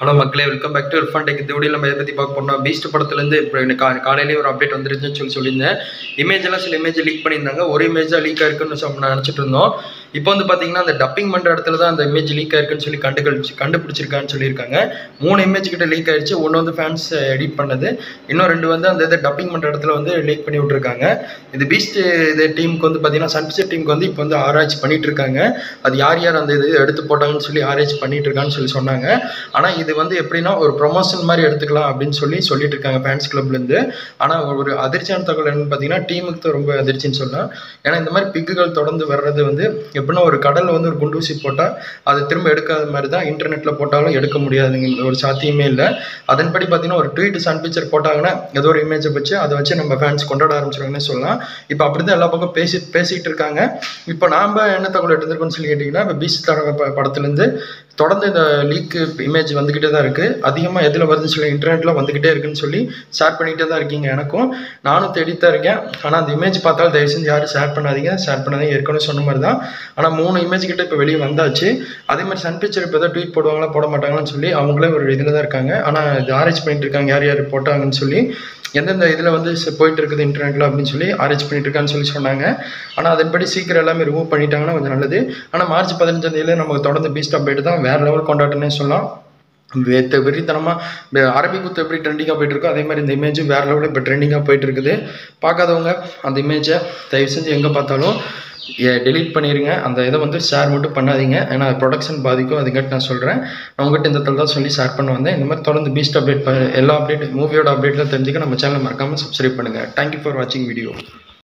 hello மக்களே welcome back to Irfan tech இந்த video நம்ம எதை பற்றி பார்க்க போனோம் பீஸ்ட் படத்துலேருந்து இப்போ எனக்கு கா காலையிலேயே ஒரு அப்டேட் வந்துருந்துன்னு சொல்லி சொல்லியிருந்தேன் இமேஜ் எல்லாம் சில இமேஜ் லீக் பண்ணியிருந்தாங்க ஒரு இமேஜ் தான் லீக் ஆயிருக்குன்னு சொல்லி நினச்சிட்டு இருந்தோம் இப்போ வந்து பார்த்தீங்கன்னா அந்த டப்பிங் பண்ணுற இடத்துல தான் அந்த இமேஜ் லீக் ஆயிருக்குன்னு சொல்லி கண்டுபிடிச்சு கண்டுபிடிச்சிருக்கான்னு சொல்லியிருக்காங்க மூணு இமேஜ் கிட்ட லீக் ஆயிடுச்சு ஒன்று வந்து ஃபேன்ஸ் எடிட் பண்ணது இன்னும் ரெண்டு வந்து அந்த இதை டப்பிங் பண்ணுற இடத்துல வந்து லீக் பண்ணி விட்ருக்காங்க இது பீஸ்ட் இது டீமுக்கு வந்து பார்த்தீங்கன்னா சன்பிசர் டீமுக்கு வந்து இப்போ வந்து ஆராய்ச்சி பண்ணிட்டு இருக்காங்க அது யார் யார் அந்த இது எடுத்து போட்டாங்கன்னு சொல்லி ஆராய்ச்சி பண்ணிட்டு இருக்கான்னு சொல்லி சொன்னாங்க ஆனால் இது வந்து எப்படின்னா ஒரு ப்ரொமோஷன் மாதிரி எடுத்துக்கலாம் அப்படின்னு சொல்லி சொல்லிட்டு இருக்காங்க ஃபேன்ஸ் கிளப்லேருந்து ஆனால் ஒரு அதிர்ச்சியான தகவல் என்னன்னு பார்த்தீங்கன்னா டீமுக்கு தான் ரொம்ப அதிர்ச்சின்னு சொல்லலாம் ஏன்னா இந்த மாதிரி பிக்குகள் தொடர்ந்து வர்றது வந்து எப்படின்னா ஒரு கடலில் வந்து ஒரு குண்டூசி போட்டால் அதை திரும்ப எடுக்காத மாதிரி தான் இன்டர்நெட்டில் போட்டாலும் எடுக்க முடியாதுங்க ஒரு சாத்தியமே இல்லை அதன்படி பார்த்தீங்கன்னா ஒரு ட்வீட் சன் பிக்சர் போட்டாங்கன்னா ஏதோ ஒரு இமேஜை வச்சு அதை வச்சு நம்ம ஃபேன்ஸ் கொண்டாட ஆரம்பிச்சிருவாங்கன்னு சொல்லலாம் இப்போ அப்படி தான் எல்லா பக்கம் பேசி பேசிகிட்டு இருக்காங்க இப்போ நாம் என்ன தகவல் எடுத்திருக்கோம்னு சொல்லி கேட்டிங்கன்னா இப்போ பீச் தர ப- படத்துலேருந்து தொடர்ந்து இந்த லீக் இமேஜ் வந்துக்கிட்டே தான் இருக்குது அதிகமாக எதில் வருதுன்னு சொல்லி இன்டர்நெட்டில் வந்துக்கிட்டே இருக்குன்னு சொல்லி ஷேர் பண்ணிகிட்டே தான் இருக்கீங்க எனக்கும் நானும் தேடிட்டு தான் இருக்கேன் ஆனால் அந்த இமேஜ் பார்த்தாலும் தயவு செஞ்சு யாரும் ஷேர் பண்ணாதீங்க ஷேர் பண்ணாதீங்க ஏற்கனவே சொன்ன மாதிரி தான் ஆனால் மூணு இமேஜ் கிட்ட இப்போ வெளியே வந்தாச்சு அதே மாதிரி சன் பிக்சர் இப்போ ஏதோ ட்வீட் போடுவாங்களா போட மாட்டாங்களான்னு சொல்லி அவங்களே ஒரு இதில் தான் இருக்காங்க ஆனால் இது ஆராய்ச்சி பண்ணிட்டு இருக்காங்க யார் யார் போட்டாங்கன்னு சொல்லி எந்தெந்த இதில் வந்து ச- போயிட்டு இருக்குது இன்டர்நெட்டில் அப்படின்னு சொல்லி ஆராய்ச்சி பண்ணிட்டு இருக்கான்னு சொல்லி சொன்னாங்க ஆனால் அதன்படி சீக்கிரம் எல்லாமே ரிமூவ் பண்ணிட்டாங்கன்னா கொஞ்சம் நல்லது ஆனால் மார்ச் பதினஞ்சாம் தேதியில நமக்கு தொடர்ந்து பீஸ்ட் அப்டேட் தான் வேறு லெவல் கொண்டாட்டம்னே சொல்லலாம் வேத்த வெறித்தனமாக அரபி குத்து எப்படி ட்ரெண்டிங்காக போயிட்டு இருக்கோ அதே மாதிரி இந்த இமேஜும் வேறு லெவலில் இப்போ ட்ரெண்டிங்காக போயிட்டு இருக்குது பார்க்காதவங்க அந்த இமேஜை தயவு செஞ்சு எங்கே பார்த்தாலும் டெலீட் பண்ணிடுங்க அந்த இதை வந்து ஷேர் மட்டும் பண்ணாதீங்க ஏன்னா ப்ரொடக்ஷன் பாதிக்கும் அதுங்காட்டி நான் சொல்கிறேன் நான் உங்கள்கிட்ட இந்த தடவை தான் சொல்லி ஷேர் பண்ண வந்தேன் இந்த மாதிரி தொடர்ந்து பீஸ்ட் அப்டேட் எல்லா அப்டேட் மூவியோட அப்டேட்லாம் தெரிஞ்சுக்க நம்ம சேனலை மறக்காமல் சப்ஸ்கிரைப் பண்ணுங்கள் தேங்க்யூ ஃபார் வாட்சிங் வீடியோ